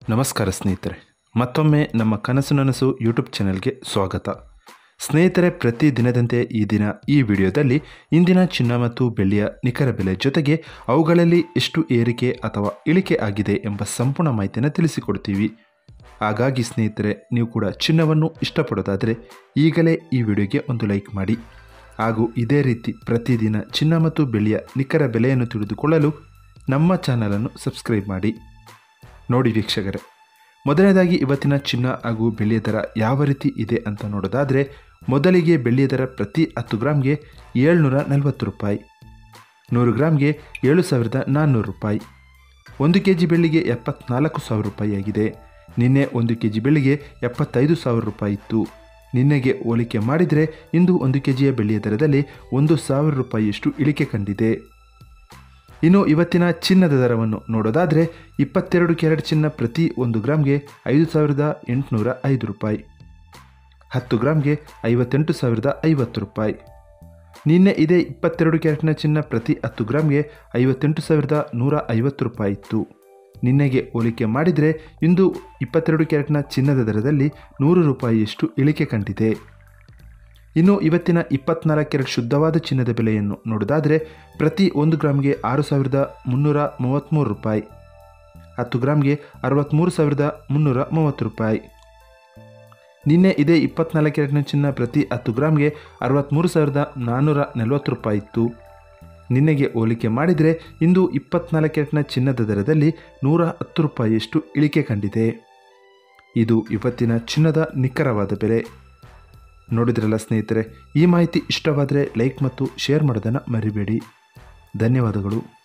ನಮಸ್ಕಾರ ಸ್ನೇಹಿತರೆ ಮತ್ತೊಮ್ಮೆ ನಮ್ಮ ಕನಸು ನನಸು ಯೂಟ್ಯೂಬ್ ಚಾನೆಲ್ಗೆ ಸ್ವಾಗತ ಸ್ನೇಹಿತರೆ ಪ್ರತಿ ದಿನದಂತೆ ಈ ದಿನ ಈ ವಿಡಿಯೋದಲ್ಲಿ ಇಂದಿನ ಚಿನ್ನ ಮತ್ತು ಬೆಳ್ಳಿಯ ನಿಖರ ಬೆಲೆ ಜೊತೆಗೆ ಅವುಗಳಲ್ಲಿ ಎಷ್ಟು ಏರಿಕೆ ಅಥವಾ ಇಳಿಕೆ ಆಗಿದೆ ಎಂಬ ಸಂಪೂರ್ಣ ಮಾಹಿತಿಯನ್ನು ತಿಳಿಸಿಕೊಡ್ತೀವಿ ಹಾಗಾಗಿ ಸ್ನೇಹಿತರೆ ನೀವು ಕೂಡ ಚಿನ್ನವನ್ನು ಇಷ್ಟಪಡೋದಾದರೆ ಈಗಲೇ ಈ ವಿಡಿಯೋಗೆ ಒಂದು ಲೈಕ್ ಮಾಡಿ ಹಾಗೂ ಇದೇ ರೀತಿ ಪ್ರತಿದಿನ ಚಿನ್ನ ಮತ್ತು ಬೆಳ್ಳಿಯ ನಿಖರ ಬೆಲೆಯನ್ನು ತಿಳಿದುಕೊಳ್ಳಲು ನಮ್ಮ ಚಾನಲನ್ನು ಸಬ್ಸ್ಕ್ರೈಬ್ ಮಾಡಿ ನೋಡಿ ವೀಕ್ಷಕರೇ ಮೊದಲನೇದಾಗಿ ಇವತ್ತಿನ ಚಿನ್ನ ಹಾಗೂ ಬೆಳ್ಳಿಯ ದರ ಯಾವ ರೀತಿ ಇದೆ ಅಂತ ನೋಡೋದಾದರೆ ಮೊದಲಿಗೆ ಬೆಳ್ಳಿಯ ದರ ಪ್ರತಿ ಹತ್ತು ಗ್ರಾಮ್ಗೆ ಏಳ್ನೂರ ನಲವತ್ತು ರೂಪಾಯಿ ನೂರು ಗ್ರಾಮ್ಗೆ ಏಳು ಸಾವಿರದ ನಾನ್ನೂರು ರೂಪಾಯಿ ಒಂದು ಕೆ ಜಿ ಬೆಳ್ಳಿಗೆ ಎಪ್ಪತ್ನಾಲ್ಕು ಸಾವಿರ ರೂಪಾಯಿ ಆಗಿದೆ ನಿನ್ನೆ ಒಂದು ಕೆ ಜಿ ಬೆಳ್ಳಿಗೆ ಎಪ್ಪತ್ತೈದು ಸಾವಿರ ರೂಪಾಯಿ ಇತ್ತು ನಿನ್ನೆಗೆ ಹೋಲಿಕೆ ಮಾಡಿದರೆ ಇಂದು ಒಂದು ಕೆ ಜಿಯ ಬೆಳ್ಳಿಯ ದರದಲ್ಲಿ ಒಂದು ಸಾವಿರ ರೂಪಾಯಿಯಷ್ಟು ಇಳಿಕೆ ಕಂಡಿದೆ ಇನ್ನು ಇವತ್ತಿನ ಚಿನ್ನದ ದರವನ್ನು ನೋಡೋದಾದರೆ ಇಪ್ಪತ್ತೆರಡು ಕ್ಯಾರೆಟ್ ಚಿನ್ನ ಪ್ರತಿ ಒಂದು ಗ್ರಾಮ್ಗೆ ಐದು ಸಾವಿರದ ಎಂಟುನೂರ ಐದು ರೂಪಾಯಿ ಹತ್ತು ಗ್ರಾಮ್ಗೆ ಐವತ್ತೆಂಟು ಸಾವಿರದ ಐವತ್ತು ರೂಪಾಯಿ ನಿನ್ನೆ ಇದೇ ಇಪ್ಪತ್ತೆರಡು ಕ್ಯಾರೆಟ್ನ ಚಿನ್ನ ಪ್ರತಿ ಹತ್ತು ಗ್ರಾಮ್ಗೆ ಐವತ್ತೆಂಟು ಸಾವಿರದ ನೂರ ಐವತ್ತು ರೂಪಾಯಿ ಇತ್ತು ನಿನ್ನೆಗೆ ಹೋಲಿಕೆ ಮಾಡಿದರೆ ಇಂದು ಇಪ್ಪತ್ತೆರಡು ಕ್ಯಾರೆಟ್ನ ಚಿನ್ನದ ದರದಲ್ಲಿ ನೂರು ರೂಪಾಯಿಯಷ್ಟು ಇಳಿಕೆ ಕಂಡಿದೆ ಇನ್ನು ಇವತ್ತಿನ ಇಪ್ಪತ್ನಾಲ್ಕು ಕ್ಯಾರೆಟ್ ಶುದ್ಧವಾದ ಚಿನ್ನದ ಬೆಲೆಯನ್ನು ನೋಡೋದಾದರೆ ಪ್ರತಿ ಒಂದು ಗ್ರಾಮ್ಗೆ ಆರು ಸಾವಿರದ ಮುನ್ನೂರ ಮೂವತ್ತ್ಮೂರು ರೂಪಾಯಿ ಹತ್ತು ಗ್ರಾಮ್ಗೆ ಅರವತ್ತ್ಮೂರು ಸಾವಿರದ ಮುನ್ನೂರ ಮೂವತ್ತು ರೂಪಾಯಿ ನಿನ್ನೆ ಇದೇ ಇಪ್ಪತ್ನಾಲ್ಕು ಕ್ಯಾರೆಟ್ನ ಚಿನ್ನ ಪ್ರತಿ ಹತ್ತು ಗ್ರಾಮ್ಗೆ ಅರವತ್ತ್ಮೂರು ಸಾವಿರದ ನಾನ್ನೂರ ನಲವತ್ತು ರೂಪಾಯಿ ಇತ್ತು ನಿನ್ನೆಗೆ ಹೋಲಿಕೆ ಮಾಡಿದರೆ ಇಂದು ಇಪ್ಪತ್ನಾಲ್ಕು ಕ್ಯಾರೆಟ್ನ ಚಿನ್ನದ ದರದಲ್ಲಿ ನೂರ ಹತ್ತು ರೂಪಾಯಿಯಷ್ಟು ಇಳಿಕೆ ಕಂಡಿದೆ ಇದು ಇವತ್ತಿನ ಚಿನ್ನದ ನಿಖರವಾದ ಬೆಲೆ ನೋಡಿದ್ರಲ್ಲ ಸ್ನೇಹಿತರೆ ಈ ಮಾಹಿತಿ ಇಷ್ಟವಾದರೆ ಲೈಕ್ ಮತ್ತು ಶೇರ್ ಮಾಡೋದನ್ನು ಮರಿಬೇಡಿ ಧನ್ಯವಾದಗಳು